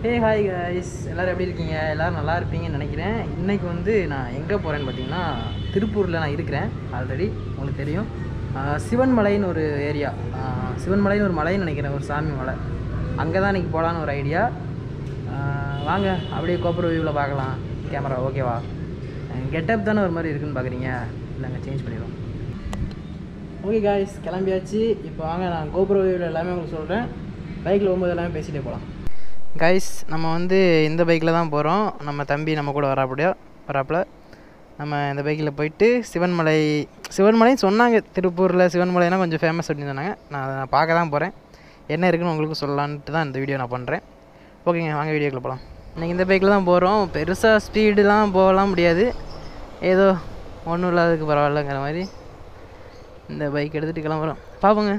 Hey hi guys எல்லோரும் எப்படி இருக்கீங்க எல்லோரும் நல்லா இருப்பீங்கன்னு நினைக்கிறேன் இன்றைக்கி வந்து நான் எங்கே போகிறேன்னு பார்த்தீங்கன்னா திருப்பூரில் நான் இருக்கிறேன் ஆல்ரெடி உங்களுக்கு தெரியும் ஆஹ் சிவன்மலைன்னு ஒரு ஏரியா சிவன்மலைன்னு ஒரு மலைன்னு நினைக்கிறேன் ஒரு சாமி மலை அங்கே தான் இன்றைக்கி போகலான்னு ஒரு ஐடியா வாங்க அப்படியே கோப்பர் வியூவில் பார்க்கலாம் கேமரா ஓகேவா கெட்டப் தானே ஒரு மாதிரி இருக்குன்னு பார்க்குறீங்க இல்லைங்க சேஞ்ச் பண்ணிடுவோம் ஓகே காய்ஸ் கிளம்பியாச்சு இப்போ வாங்க நான் கோபுர வியூவில் எல்லாமே உங்களுக்கு சொல்கிறேன் பைக்கில் போகும்போது எல்லாமே பேசிகிட்டே போகலாம் கைஸ் நம்ம வந்து இந்த பைக்கில் தான் போகிறோம் நம்ம தம்பி நம்ம கூட வராப்படியா வராப்புல நம்ம இந்த பைக்கில் போயிட்டு சிவன்மலை சிவன்மலைன்னு சொன்னாங்க திருப்பூரில் சிவன்மலைனா கொஞ்சம் ஃபேமஸ் அப்படின்னு சொன்னாங்க நான் அதை நான் பார்க்க தான் போகிறேன் என்ன இருக்குன்னு உங்களுக்கு சொல்லலான்ட்டு தான் இந்த வீடியோ நான் பண்ணுறேன் ஓகேங்க வாங்க வீடியோக்குள்ள போகலாம் இன்றைக்கி இந்த பைக்கில் தான் போகிறோம் பெருசாக ஸ்பீடுலாம் போகலாம் முடியாது ஏதோ ஒன்றும் இல்லாததுக்கு பரவாயில்லங்கிற மாதிரி இந்த பைக் எடுத்துகிட்டு கிளம்புறோம் பார்ப்போங்க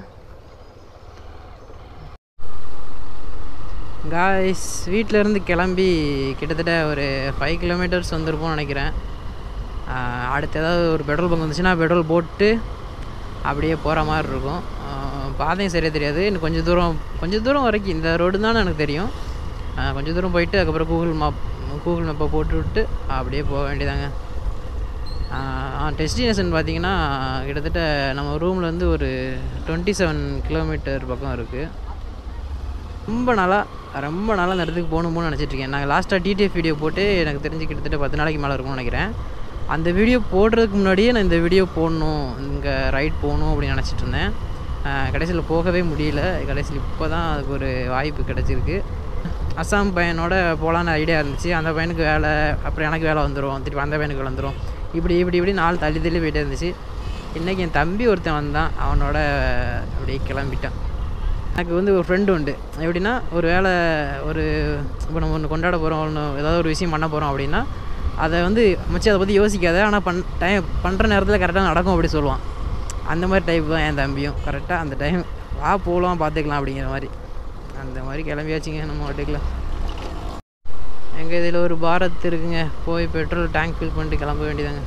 காய்ஸ் வீட்டிலேருந்து கிளம்பி கிட்டத்தட்ட ஒரு ஃபைவ் கிலோமீட்டர்ஸ் வந்திருப்போம்னு நினைக்கிறேன் ஆஹ் அடுத்து ஏதாவது ஒரு பெட்ரோல் பங்க் வந்துச்சுன்னா பெட்ரோல் போட்டு அப்படியே போகிற மாதிரி இருக்கும் ஆஹ் பாதையும் சரியாக தெரியாது இன்னும் கொஞ்சம் தூரம் கொஞ்சம் தூரம் வரைக்கும் இந்த ரோடு தான் எனக்கு தெரியும் ஆஹ் கொஞ்சம் தூரம் போயிட்டு அதுக்கப்புறம் கூகுள் மேப் கூகுள் மேப்பை போட்டு விட்டு அப்படியே போக வேண்டியதாங்க டெஸ்டினேஷன் பார்த்தீங்கன்னா கிட்டத்தட்ட நம்ம ரூமில் வந்து ஒரு டுவெண்ட்டி செவன் கிலோமீட்டர் பக்கம் இருக்குது ரொம்ப நாளாக ரொம்ப நாளாக அந்த இடத்துக்கு போகணும்னு நினச்சிட்டு இருக்கேன் நாங்கள் லாஸ்ட்டாக டிடிஎஃப் வீடியோ போட்டு எனக்கு தெரிஞ்சு கிட்டத்தட்ட பத்து நாளைக்கு மேலே இருக்கும்னு நினைக்கிறேன் அந்த வீடியோ போடுறதுக்கு முன்னாடியே நான் இந்த வீடியோ போடணும் இங்கே ரைட் போகணும் அப்படின்னு நினச்சிட்டு இருந்தேன் கடைசியில் போகவே முடியல கடைசியில் இப்போ தான் அதுக்கு ஒரு வாய்ப்பு கிடச்சிருக்கு அஸ்ஸாம் பையனோட போகலான்னு ஐடியா இருந்துச்சு அந்த பையனுக்கு வேலை அப்புறம் எனக்கு வேலை வந்துடும் திருப்பி அந்த பையனுக்கு வந்துடும் இப்படி இப்படி இப்படி நாள் தள்ளி தள்ளி போயிட்டே இருந்துச்சு இன்றைக்கி என் தம்பி ஒருத்தன் வந்தான் அவனோட அப்படியே கிளம்பிட்டான் எனக்கு வந்து ஒரு ஃப்ரெண்டு உண்டு எப்படின்னா ஒரு வேலை ஒரு இப்போ நம்ம ஒன்று கொண்டாட போகிறோம் ஒன்று ஏதாவது ஒரு விஷயம் பண்ண போகிறோம் அப்படின்னா அதை வந்து மச்சி அதை பற்றி யோசிக்காத ஆனால் பண் டைம் பண்ணுற நேரத்தில் கரெக்டாக நடக்கும் அப்படி சொல்லுவான் அந்த மாதிரி டைப் தான் என் தம்பியும் கரெக்டாக அந்த டைம் வா போகலாம் பார்த்துக்கலாம் அப்படிங்கிற மாதிரி அந்த மாதிரி கிளம்பியாச்சுங்க நம்ம வாட்டுக்கலாம் எங்கள் இதில் ஒரு பாரத் இருக்குங்க போய் பெட்ரோல் டேங்க் ஃபில் பண்ணிட்டு கிளம்ப வேண்டியதாங்க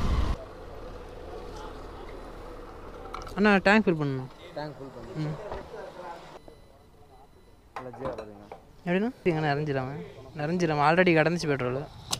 அண்ணா டேங்க் ஃபில் பண்ணணும் டேங்க் ஃபுல் பண்ணி ம் நல்லா ஜீரோ வருதுங்க எப்படின்னா இங்கே நிறைஞ்சிடாம நிறைஞ்சிடாம ஆல்ரெடி கடந்துச்சு பெட்ரோல்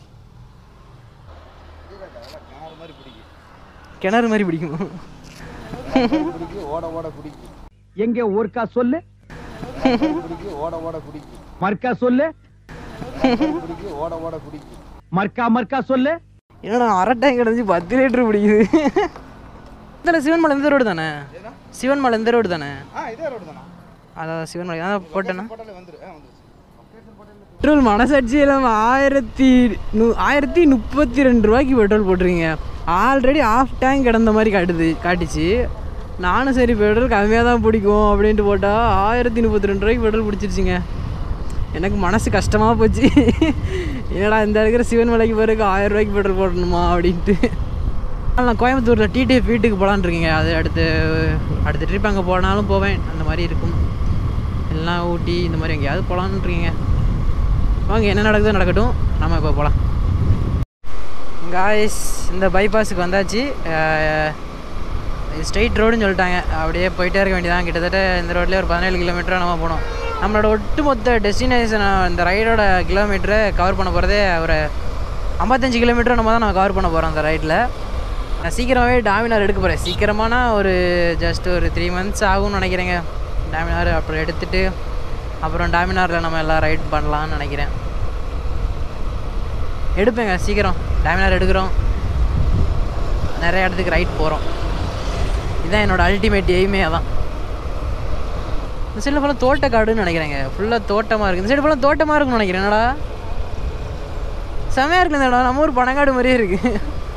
கிணறு மாதிரி பிடிக்கும் கிணறு மாதிரி பிடிக்கும் பிடிக்கும் ஓட ஓட பிடிக்கும் எங்க ஊர்க்கா சொல்லு பிடிக்கும் ஓட ஓட பிடிக்கும் மர்க்கா சொல்லு பிடிக்கும் ஓட ஓட பிடிக்கும் மர்க்கா மர்க்கா சொல்லு என்னடா அரை டேங்க் கிடந்துச்சு பத்து லிட்டர் பிடிக்குது இதில் சிவன்மலை இந்த ரோடு தானே சிவன்மலை இந்த ரோடு தானே ஆ இதே ரோடு தானா அதான் சிவன்மலை அதான் போட்டேன்னா போட்டாலே வந்துரு ஆ வந்துருச்சு பெட்ரோல் மனசாட்சி இல்லாமல் ஆயிரத்தி நூ ஆயிரத்தி முப்பத்தி ரெண்டு ரூபாய்க்கு பெட்ரோல் போட்டிருக்கீங்க ஆல்ரெடி ஆஃப் டேங்க் கிடந்த மாதிரி காட்டுது காட்டுச்சு நானும் சரி பெட்ரோல் கம்மியாக தான் பிடிக்கும் அப்படின்ட்டு போட்டால் ஆயிரத்தி முப்பத்தி ரெண்டு ரூபாய்க்கு பெட்ரோல் பிடிச்சிருச்சுங்க எனக்கு மனசு கஷ்டமாக போச்சு என்னடா இந்த இருக்கிற சிவன் மலைக்கு பிறகு ஆயிரம் ரூபாய்க்கு பெட்ரோல் போடணுமா அப்படின்ட்டு நான் கோயம்புத்தூரில் டிடிஎஃப் வீட்டுக்கு போகலான்னு இருக்கீங்க அது அடுத்து அடுத்த ட்ரிப் அங்கே போனாலும் போவேன் அந்த மாதிரி இருக்கும் எல்லாம் ஊட்டி இந்த மாதிரி எங்கேயாவது போகலான்னு இருக்கீங்க வாங்க என்ன நடக்குதோ நடக்கட்டும் நம்ம இப்போ போகலாம் காய்ஸ் இந்த பைபாஸுக்கு வந்தாச்சு ஸ்ட்ரெயிட் ரோடுன்னு சொல்லிட்டாங்க அப்படியே போயிட்டே இருக்க வேண்டியதான் கிட்டத்தட்ட இந்த ரோட்லேயே ஒரு பதினேழு கிலோமீட்டராக நம்ம போனோம் நம்மளோட ஒட்டுமொத்த டெஸ்டினேஷன் இந்த ரைடோட கிலோமீட்டரை கவர் பண்ண போகிறதே ஒரு ஐம்பத்தஞ்சு கிலோமீட்டர் நம்ம தான் நம்ம கவர் பண்ண போகிறோம் அந்த ரைட்டில் நான் சீக்கிரமாகவே டாமினார் எடுக்க போகிறேன் சீக்கிரமானா ஒரு ஜஸ்ட் ஒரு த்ரீ மந்த்ஸ் ஆகும்னு நினைக்கிறேங்க டாமினார் அப்புறம் எடுத்துகிட்டு அப்புறம் டாமினாரில் நம்ம எல்லாம் ரைட் பண்ணலாம்னு நினைக்கிறேன் எடுப்பேங்க சீக்கிரம் டாமினார் எடுக்கிறோம் நிறைய இடத்துக்கு ரைட் போகிறோம் இதுதான் என்னோட அல்டிமேட் எய்மே அதான் இந்த சைடில் ஃபுல்லாக தோட்டக்காடுன்னு நினைக்கிறேங்க ஃபுல்லாக தோட்டமாக இருக்குது இந்த சைடு ஃபுல்லாக தோட்டமாக இருக்கும்னு நினைக்கிறேன் என்னடா செமையாக இருக்குது இந்த இடம் நம்ம ஊர் பனங்காடு மாதிரியே இருக்குது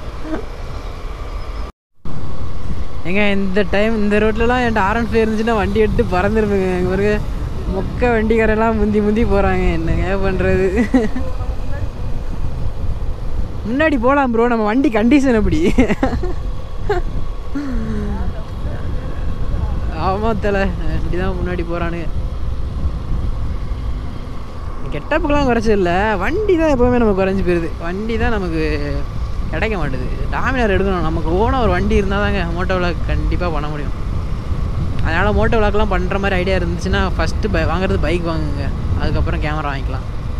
ஏங்க இந்த டைம் இந்த ரோட்லலாம் என்கிட்ட ஆர்என் ஃபைவ் இருந்துச்சுன்னா வண்டி எடுத்து பறந்துருப்பேங்க எங்கள் பிறகு மொக்க வண்டிக்காரெல்லாம் முந்தி முந்தி போகிறாங்க என்னங்க பண்ணுறது முன்னாடி போகலாம் ப்ரோ நம்ம வண்டி கண்டிஷன் எப்படி ஆமாம் தலை இப்படி தான் முன்னாடி போகிறானுங்க கெட்டப்புக்கெல்லாம் குறைச்சது இல்லை வண்டி தான் எப்போவுமே நமக்கு குறைஞ்சி போயிடுது வண்டி தான் நமக்கு கிடைக்க மாட்டுது டாமினார் எடுக்கணும் நமக்கு ஓன ஒரு வண்டி இருந்தால் தாங்க மோட்டோ விளாக் கண்டிப்பாக பண்ண முடியும் அதனால் மோட்டோ விளாக்லாம் பண்ணுற மாதிரி ஐடியா இருந்துச்சுன்னா ஃபஸ்ட்டு பை வாங்குறது பைக் வாங்குங்க அதுக்கப்புறம் கேமரா வாங்கிக்கலாம்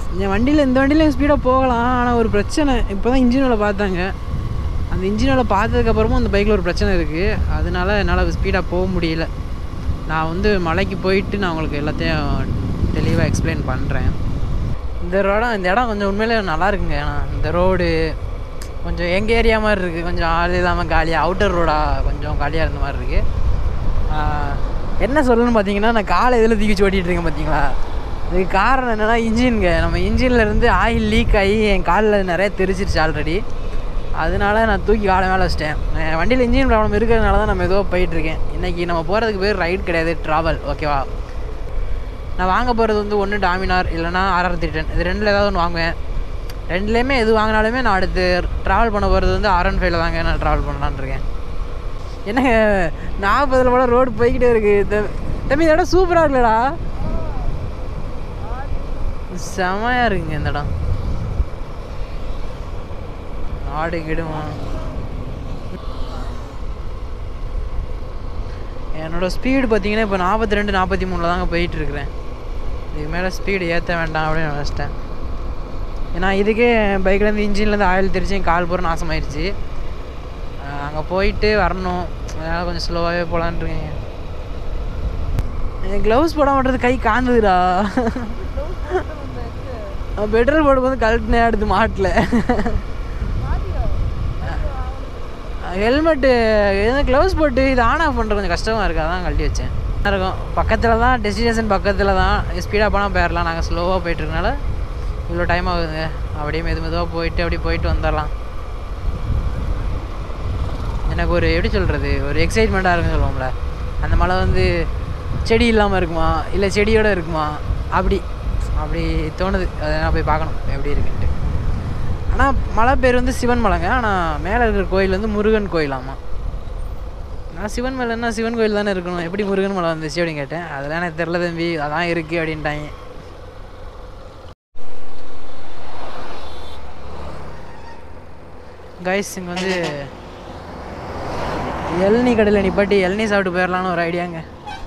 என் வண்டியில் இந்த வண்டியில் ஸ்பீடாக போகலாம் ஆனால் ஒரு பிரச்சனை இப்போ தான் இன்ஜின் வேலை பார்த்தாங்க அந்த இன்ஜின் வேலை பார்த்ததுக்கப்புறமும் அந்த பைக்கில் ஒரு பிரச்சனை இருக்குது அதனால என்னால் ஸ்பீடாக போக முடியல நான் வந்து மலைக்கு போயிட்டு நான் உங்களுக்கு எல்லாத்தையும் தெளிவாக எக்ஸ்பிளைன் பண்ணுறேன் இந்த இடம் இந்த இடம் கொஞ்சம் உண்மையிலே நல்லா இருக்குங்க ஏன்னா இந்த ரோடு கொஞ்சம் எங்கள் ஏரியா மாதிரி இருக்குது கொஞ்சம் ஆள் இல்லாமல் காலியாக அவுட்டர் ரோடாக கொஞ்சம் காலியாக இருந்த மாதிரி இருக்குது என்ன சொல்லணும்னு பார்த்தீங்கன்னா நான் காலை இதில் தூக்கி ஓட்டிகிட்டு இருக்கேன் பார்த்தீங்களா இதுக்கு காரணம் என்னென்னா இன்ஜின்ங்க நம்ம இன்ஜின்ல இருந்து ஆயில் லீக் ஆகி என் காலில் நிறைய தெரிச்சிருச்சு ஆல்ரெடி அதனால நான் தூக்கி காலை மேலே வச்சிட்டேன் என் வண்டியில் இன்ஜின் ப்ராப்ளம் இருக்கிறதுனால தான் நம்ம ஏதோ போயிட்டுருக்கேன் இன்றைக்கி நம்ம போகிறதுக்கு பேர் ரைட் கிடையாது ட்ராவல் ஓகேவா நான் வாங்க போகிறது வந்து ஒன்று டாமினார் இல்லைனா ஆர்ஆர் த்ரீ டென் இது ரெண்டில் ஏதாவது ஒன்று வாங்குவேன் ரெண்டுலேயுமே எது வாங்கினாலுமே நான் அடுத்து ட்ராவல் பண்ண போகிறது வந்து ஆர்என் ஃபைவ்ல தாங்க நான் ட்ராவல் பண்ணலான்னு இருக்கேன் என்னங்க நாற்பதில் கூட ரோடு போய்கிட்டே இருக்கு த- தம்பி இந்த இடம் சூப்பராக இருக்குல்லடா செமையாக இருக்குங்க இந்த இடம் ஆடு கிடுமா என்னோட ஸ்பீடு பார்த்தீங்கன்னா இப்போ நாற்பத்தி ரெண்டு நாற்பத்தி மூணில் தாங்க போயிட்டு இருக்கிறேன் இதுக்கு மேலே ஸ்பீடு ஏற்ற வேண்டாம் அப்படின்னு நினச்சிட்டேன் ஏன்னா இதுக்கே பைக்லேருந்து இன்ஜின்லேருந்து ஆயில் தெரிச்சு என் கால் பூரா நாசமாயிருச்சு அங்கே போயிட்டு வரணும் அதனால் கொஞ்சம் ஸ்லோவாகவே போகலான் இருக்கேங்க எனக்கு க்ளவுஸ் போட மாட்டேறது கை காந்துதுடா பெட்ரோல் போடும்போது கழட்டினே எடுத்து மாட்டல ஹெல்மெட்டு எதுவும் க்ளவுஸ் போட்டு இது ஆன் ஆஃப் பண்ணுறது கொஞ்சம் கஷ்டமாக இருக்குது அதான் கழட்டி வச்சேன் நல்லா இருக்கும் பக்கத்தில் தான் டெஸ்டினேஷன் பக்கத்தில் தான் ஸ்பீடாக போனால் போயிடலாம் நாங்கள் ஸ்லோவாக போயிட்டுருக்கனால இவ்வளோ டைம் ஆகுதுங்க அப்படியே மெது மெதுவாக போயிட்டு அப்படியே போயிட்டு வந்துடலாம் எனக்கு ஒரு எப்படி சொல்கிறது ஒரு எக்ஸைட்மெண்ட்டாக இருக்குன்னு சொல்லுவோம்ல அந்த மலை வந்து செடி இல்லாமல் இருக்குமா இல்லை செடியோடு இருக்குமா அப்படி அப்படி தோணுது அதை நான் போய் பார்க்கணும் எப்படி இருக்குன்ட்டு ஆனால் மலை பேர் வந்து சிவன் மலைங்க ஆனால் மேலே இருக்கிற கோயில் வந்து முருகன் கோயிலாமா நான் சிவன் மலைன்னா சிவன் கோயில் தானே இருக்கணும் எப்படி முருகன் மலை வந்துச்சு அப்படின்னு கேட்டேன் அதெல்லாம் எனக்கு தெரில தம்பி அதான் இருக்குது அப்படின்ட்டாங்க கைஸ் இங்கே வந்து இளநீ கடையில் நிப்பாட்டி இளநீ சாப்பிட்டு போயிடலான்னு ஒரு ஐடியாங்க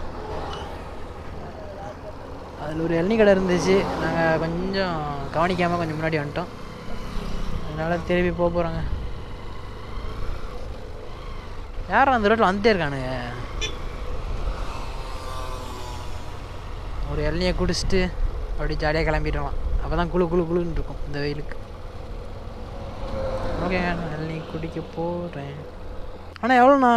அதில் ஒரு இளநீ கடை இருந்துச்சு நாங்கள் கொஞ்சம் கவனிக்காமல் கொஞ்சம் முன்னாடி வந்துட்டோம் அதனால் திரும்பி போக போகிறோங்க யாரும் அந்த ரோட்டில் வந்துட்டே இருக்கானுங்க ஒரு இளநியை குடிச்சிட்டு அப்படி ஜாலியாக கிளம்பிடலாம் அப்போ தான் குளு குளு குளுன்னு இருக்கும் இந்த வெயிலுக்கு ஓகேங்க நான் இளநீ குடிக்க போகிறேன் அண்ணா எவ்வளோண்ணா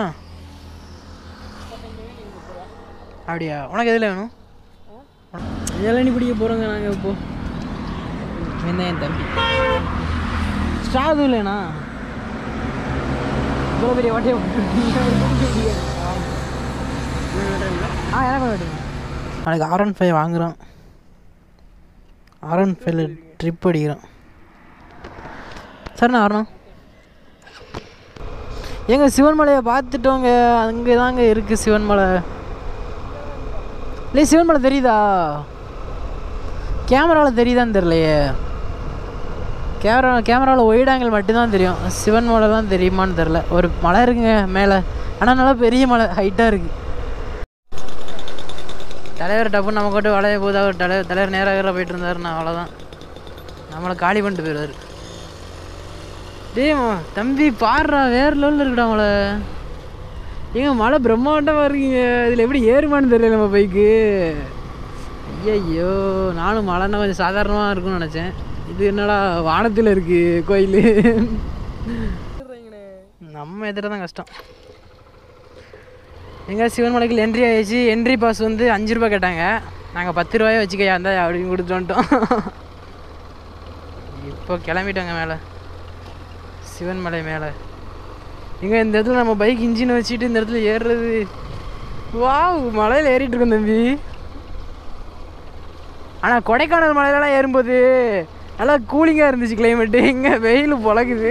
அப்படியா உனக்கு எதில் வேணும் இளநீ பிடிக்க போகிறோங்க நாங்கள் இப்போ என்ன என் தம்பி ஸ்ட்ரா எதுவும் இல்லைண்ணா இவ்வளோ பெரிய வட்டியை ஆ எனக்கு வேட்டுங்க நாளைக்கு ஆர் ஒன் ஃபைவ் வாங்குகிறோம் ஆர் ஒன் ஃபைவ்ல ட்ரிப் அடிக்கிறோம் சரிண்ணா வரணும் எங்க சிவன்மலையை பார்த்துட்டோங்க அங்கே தாங்க இருக்குது சிவன்மலை இல்லை சிவன்மலை தெரியுதா கேமராவில் தெரியுதான்னு தெரியலையே கேமரா கேமராவில் ஒயிட் ஆங்கிள் மட்டும்தான் தெரியும் சிவன் மலைலாம் தெரியுமான்னு தெரில ஒரு மலை இருக்குங்க மேலே ஆனால் நல்லா பெரிய மலை ஹைட்டாக இருக்குது தலைவர் டப்புன்னு நம்ம கொண்டு வளைய போது அவர் தலைவர் தலைவர் நேராக போயிட்டு இருந்தாருன்னா அவ்வளோதான் நம்மளை காலி பண்ணிட்டு போயிடுவார் டேய் ம- தம்பி பாடுறா வேறு லெவலில் இருக்குடா மலை ஏங்க மலை பிரம்மாண்டமாக இருக்கீங்க இதில் எப்படி ஏறுமான்னு தெரியல நம்ம பைக்கு ஐயையோ நானும் மலைன்னா கொஞ்சம் சாதாரணமாக இருக்கும்னு நினச்சேன் இது என்னடா வானத்தில் இருக்கு கோயில் நம்ம எதிர தான் கஷ்டம் எங்கே சிவன்மலைக்கு என்ட்ரி ஆயிடுச்சு என்ட்ரி பாஸ் வந்து அஞ்சு ரூபா கேட்டாங்க நாங்கள் பத்து ரூபாயே வச்சுக்கையா இருந்தால் அப்படின்னு கொடுத்துட்டு வந்துட்டோம் இப்போ கிளம்பிட்டோங்க மேலே சிவன்மலை மேலே எங்க இந்த இடத்துல நம்ம பைக் இன்ஜினை வச்சுட்டு இந்த இடத்துல ஏறுறது வாவ் மலையில் ஏறிட்டு இருக்கோம் தம்பி ஆனால் கொடைக்கானல் மலையிலலாம் ஏறும்போது நல்லா கூலிங்காக இருந்துச்சு கிளைமேட்டு இங்கே வெயில் பொழக்குது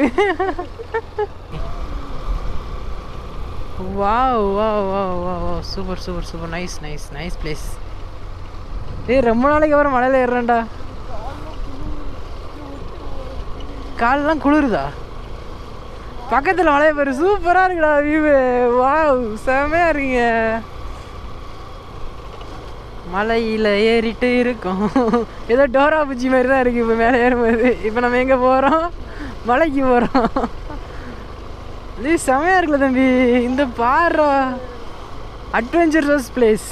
வா வா வா வா வா super super super nice nice nice place ஏய் ரொம்ப நாளைக்கு அப்புறம் மலையில் ஏறுறேன்டா காலெல்லாம் குளிருதா பக்கத்தில் மலையை பாரு சூப்பராக இருக்குடா வியூவு வாவ் செமையாக இருக்கீங்க மலையில் ஏறிட்டு இருக்கோம் ஏதோ டோரா பூச்சி மாதிரி தான் இருக்குது இப்போ மேலே ஏறும்போது இப்போ நம்ம எங்கே போகிறோம் மலைக்கு போகிறோம் இது செமையாக இருக்குல்ல தம்பி இந்த பாரு அட்வென்ச்சரஸ் பிளேஸ்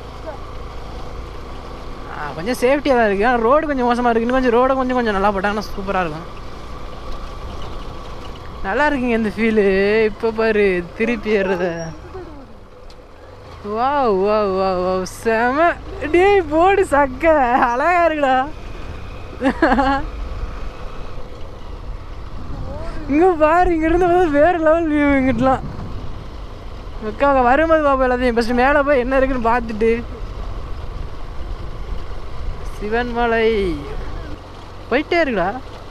கொஞ்சம் சேஃப்டியாக தான் இருக்குது ஆனால் ரோடு கொஞ்சம் மோசமாக இருக்குது இன்னும் கொஞ்சம் ரோடை கொஞ்சம் கொஞ்சம் நல்லா போட்டாங்கன்னா சூப்பராக இருக்கும் நல்லா இருக்குங்க இந்த ஃபீலு இப்போ பாரு திருப்பி ஏறுறத வா வா வா வா செம டேய் போடு சக்க அழகா இருக்குடா இங்க பாரு இங்க இருந்து பார்த்தா வேற லெவல் வியூ இங்கிட்டலாம் அக்கா அங்க வரும்போது பாப்பா எல்லாத்தையும் ஃபஸ்ட்டு மேலே போய் என்ன இருக்குன்னு பார்த்துட்டு சிவன்மலை போயிட்டே இருக்குடா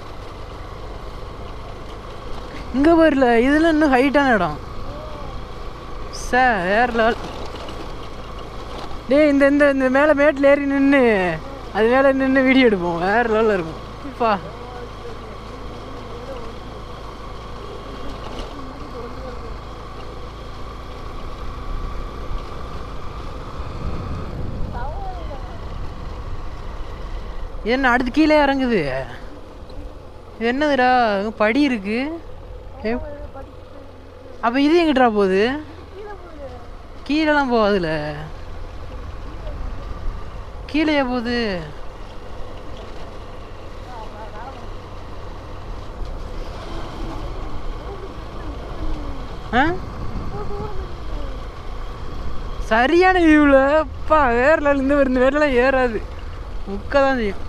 இங்க பாருல இதுல இன்னும் ஹைட்டான இடம் சே வேற லெவல் டேய் இந்த இந்த இந்த மேலே மேட்டில் ஏறி நின்று அது மேலே நின்று வீடியோ எடுப்போம் வேற லெவலில் இருக்கும் அப்பா என்ன அடுத்து கீழே இறங்குது இது என்னதுடா அங்க படி இருக்கு எப்- அப்ப இது எங்கிட்டா போகுது கீழெல்லாம் போகாதுல கீழேயா போகுது ஆ சரியான வியூவில் அப்பா வேற level. இந்த இந்த வேறலாம் ஏறாது முக்க தான் செய்யும்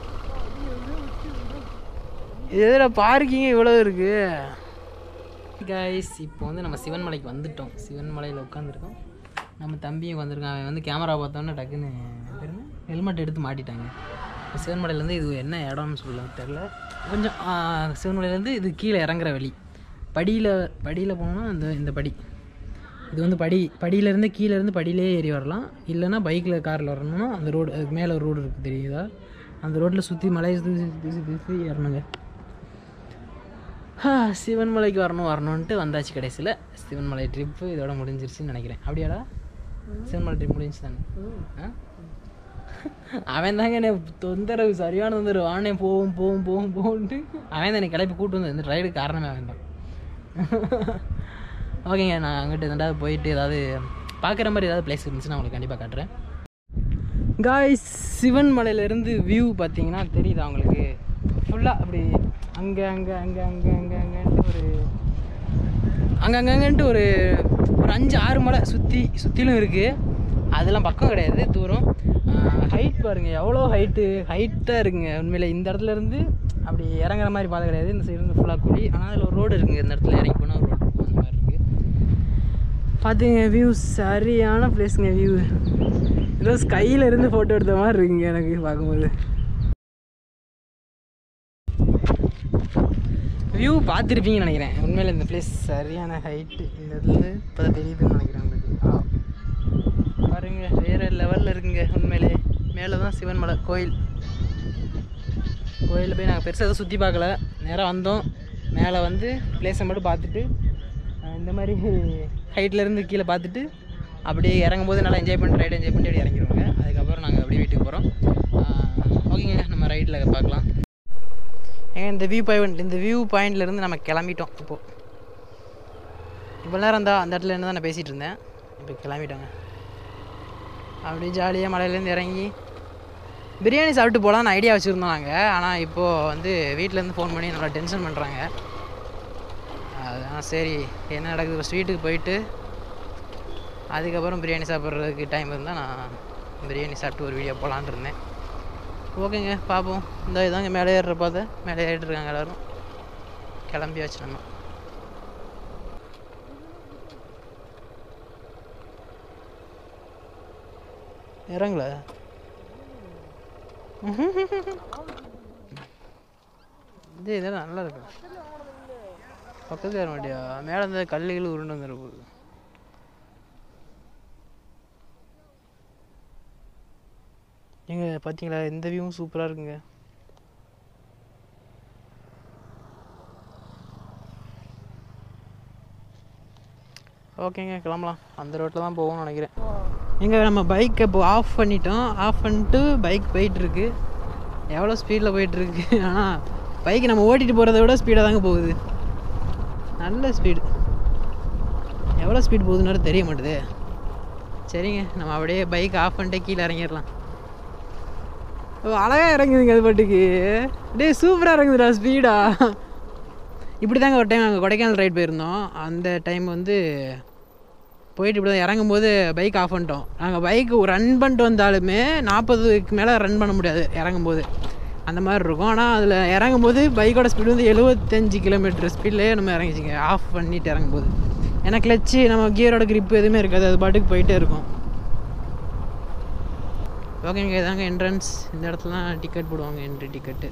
எதிர பார்க்கிங் இவ்வளோ இருக்கு கைஸ் இப்போ வந்து நம்ம சிவன்மலைக்கு வந்துட்டோம் சிவன்மலையில் உட்காந்துருக்கோம் நம்ம தம்பியும் வந்திருக்கான் அவன் வந்து கேமரா பார்த்தோன்னே டக்குன்னு ஹெல்மெட் எடுத்து மாட்டிட்டாங்க இப்போ சிவன்மலையிலேருந்து இது என்ன இடம்னு சொல்ல தெரில கொஞ்சம் ஆ, சிவன்மலையிலேருந்து இது கீழே இறங்குற வழி படியில் படியில் போனோம்னா இந்த இந்த படி இது வந்து படி படியிலேருந்து கீழே இருந்து படியிலே ஏறி வரலாம் இல்லைன்னா பைக்கில் காரில் வரணும்னா அந்த ரோடு அதுக்கு மேலே ஒரு ரோடு இருக்குது தெரியுதா அந்த ரோட்டில் சுற்றி மலையை சுற்றி சுற்றி சுற்றி சுற்றி ஏறணுங்க ஆ, சிவன்மலைக்கு வரணும் வரணுன்ட்டு வந்தாச்சு கடைசியில் சிவன்மலை ட்ரிப்பு இதோட முடிஞ்சிருச்சுன்னு நினைக்கிறேன் அப்படியாடா சிவன்மலை ட்ரிப் முடிஞ்சிச்சு தானே ஆ? அவன் தாங்க என்ன தொந்தரவு சரியான தொந்தரவு ஆனே போவும் போவும் போவும் போகும்ட்டு அவன் தான் என்னை கிளப்பி கூட்டு வந்து இந்த ரைடுக்கு காரணமே அவன் தான் ஓகேங்க நான் அங்கிட்டு ரெண்டாவது போயிட்டு ஏதாவது பார்க்குற மாதிரி ஏதாவது பிளேஸ் இருந்துச்சுன்னா உங்களுக்கு கண்டிப்பாக காட்டுறேன் காய்ஸ் சிவன் மலையிலேருந்து வியூ பார்த்தீங்கன்னா தெரியுதா உங்களுக்கு ஃபுல்லாக அப்படி அங்கே அங்கே அங்கே அங்கே அங்கே அங்கேன்ட்டு ஒரு அங்கங்கன்ட்டு ஒரு ஒரு அஞ்சு ஆறு மலை சுற்றி சுற்றிலும் இருக்குது அதெல்லாம் பக்கம் கிடையாது தூரம் ஹைட் பாருங்கள் எவ்வளோ ஹைட்டு ஹைட்டாக இருக்குங்க உண்மையில இந்த இடத்துல இருந்து அப்படி இறங்குற மாதிரி பாதை கிடையாது இந்த சைடு இருந்து ஃபுல்லாக குழி ஆனால் அதில் ஒரு ரோடு இருக்குங்க இந்த இடத்துல இறங்கி போனால் ஒரு ரோடு இருக்கும் அந்த மாதிரி இருக்குது பார்த்துங்க வியூ சரியான பிளேஸுங்க வியூ ஏதோ ஸ்கையில் இருந்து ஃபோட்டோ எடுத்த மாதிரி இருக்குங்க எனக்கு பார்க்கும்போது வியூ பார்த்துருப்பீங்கன்னு நினைக்கிறேன் உண்மையில் இந்த பிளேஸ் சரியான ஹைட்டு இந்த இடத்துல இப்போ தெரியுதுன்னு நினைக்கிறேன் உங்களுக்கு ஆ. பாருங்க வேறு லெவலில் இருக்குங்க உண்மையிலே மேலே தான் சிவன் மலை கோயில் கோயிலில் போய் நாங்கள் பெருசாக எதுவும் சுற்றி பார்க்கல நேராக வந்தோம் மேலே வந்து பிளேஸை மட்டும் பார்த்துட்டு அஹ், இந்த மாதிரி ஹைட்ல இருந்து கீழே பார்த்துட்டு அப்படியே இறங்கும் போது நல்லா என்ஜாய் பண்ணிட்டு ரைடு என்ஜாய் பண்ணிட்டு அப்படியே இறங்கிடுவாங்க அதுக்கப்புறம் நாங்கள் அப்படியே வீட்டுக்கு போகிறோம் ஓகேங்க நம்ம ரைட்டில் பார்க்கலாம் ஏங்க இந்த வியூ பாயிண்ட் இந்த வியூ பாயிண்ட்லேருந்து நம்ம கிளம்பிட்டோம் இப்போது இவ்வளோ நேரம் இருந்தால் அந்த இடத்துல இருந்து தான் நான் பேசிகிட்டு இருந்தேன் இப்போ கிளம்பிட்டோங்க அப்படியே ஜாலியாக மலையிலேருந்து இறங்கி பிரியாணி சாப்பிட்டு போகலான்னு ஐடியா வச்சுருந்தோம் நாங்கள் ஆனால் இப்போது வந்து வீட்டிலேருந்து ஃபோன் பண்ணி நல்லா டென்ஷன் பண்ணுறாங்க அதான் சரி என்ன நடக்குது ஃபஸ்ட் வீட்டுக்கு போயிட்டு அதுக்கப்புறம் பிரியாணி சாப்பிட்றதுக்கு டைம் இருந்தால் நான் பிரியாணி சாப்பிட்டு ஒரு வீடியோ போகலான்னு இருந்தேன் ஓகேங்க பார்ப்போம் இந்த இதாங்க மேலே ஏறுற பாதை மேலே ஏறிட்டு இருக்காங்க எல்லோரும் கிளம்பியாச்சு நம்ம இறங்கல இது இதெல்லாம் நல்லா இருக்கு பக்கத்தில் ஏற மாட்டியா மேலே இருந்த கல்லுகள் உருண்டு வந்துட போகுது ஏங்க பார்த்தீங்களா இந்த வியூவும் சூப்பராக இருக்குங்க ஓகேங்க கிளம்பலாம் அந்த ரோட்டில் தான் போவோம்னு நினைக்கிறேன் எங்கே நம்ம பைக்கை இப்போ ஆஃப் பண்ணிட்டோம் ஆஃப் பண்ணிட்டு பைக் போயிட்டுருக்கு எவ்வளோ ஸ்பீடில் போயிட்டுருக்கு ஆனால் பைக் நம்ம ஓட்டிகிட்டு போகிறத விட ஸ்பீடாக தாங்க போகுது நல்ல ஸ்பீடு எவ்வளோ ஸ்பீட் போகுதுன்னு தெரிய மாட்டுது சரிங்க நம்ம அப்படியே பைக் ஆஃப் பண்ணிட்டு கீழே இறங்கிடலாம் ஓ அழகாக இறங்குதுங்க அது பாட்டுக்கு டேய் சூப்பராக இறங்குதுடா ஸ்பீடா இப்படி தாங்க ஒரு டைம் நாங்கள் கொடைக்கானல் ரைட் போயிருந்தோம் அந்த டைம் வந்து போயிட்டு இப்படி தான் இறங்கும்போது பைக் ஆஃப் பண்ணிட்டோம் நாங்கள் பைக் ரன் பண்ணிட்டு வந்தாலுமே நாற்பதுக்கு மேலே ரன் பண்ண முடியாது இறங்கும்போது அந்த மாதிரி இருக்கும் ஆனால் அதில் இறங்கும்போது பைக்கோட ஸ்பீடு வந்து எழுபத்தஞ்சு கிலோமீட்டர் ஸ்பீட்லேயே நம்ம இறங்கிச்சிங்க ஆஃப் பண்ணிட்டு இறங்கும்போது ஏன்னா கிளச்சு நம்ம கியரோட grip எதுவுமே இருக்காது அது பாட்டுக்கு போயிட்டே இருக்கும் ஓகேங்க இதாங்க என்ட்ரன்ஸ் இந்த இடத்துலலாம் டிக்கெட் போடுவாங்க என்ட்ரி டிக்கெட்டு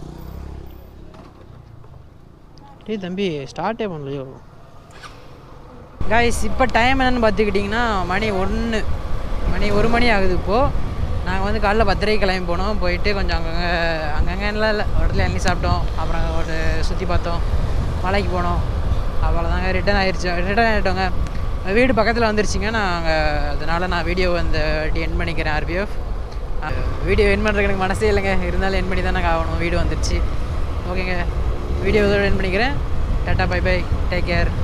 டேய் தம்பி ஸ்டார்ட்டே பண்ணலையோ காய்ஸ் இப்போ டைம் என்னன்னு பார்த்துக்கிட்டிங்கன்னா மணி ஒன்று மணி ஒரு மணி ஆகுது இப்போது நாங்கள் வந்து காலைல பத்திரிக்கை கிளம்பி போனோம் போயிட்டு கொஞ்சம் அங்கங்கே அங்கங்கே இல்லை இல்லை ஒரு இடத்துல எண்ணி சாப்பிட்டோம் அப்புறம் ஒரு சுற்றி பார்த்தோம் மலைக்கு போனோம் அவ்வளோதாங்க ரிட்டர்ன் ஆயிடுச்சு ரிட்டர்ன் ஆகிட்டோங்க வீடு பக்கத்தில் வந்துருச்சுங்க நாங்கள் அதனால் நான் வீடியோ அந்த என் பண்ணிக்கிறேன் ஆர்பிஎஃப் வீடியோ என் பண்ணுறதுக்கு எனக்கு மனசே இல்லைங்க இருந்தாலும் என் பண்ணி தானே ஆகணும் வீடு வந்துருச்சு ஓகேங்க வீடியோ என் பண்ணிக்கிறேன் டாட்டா பை பை டேக் கேர்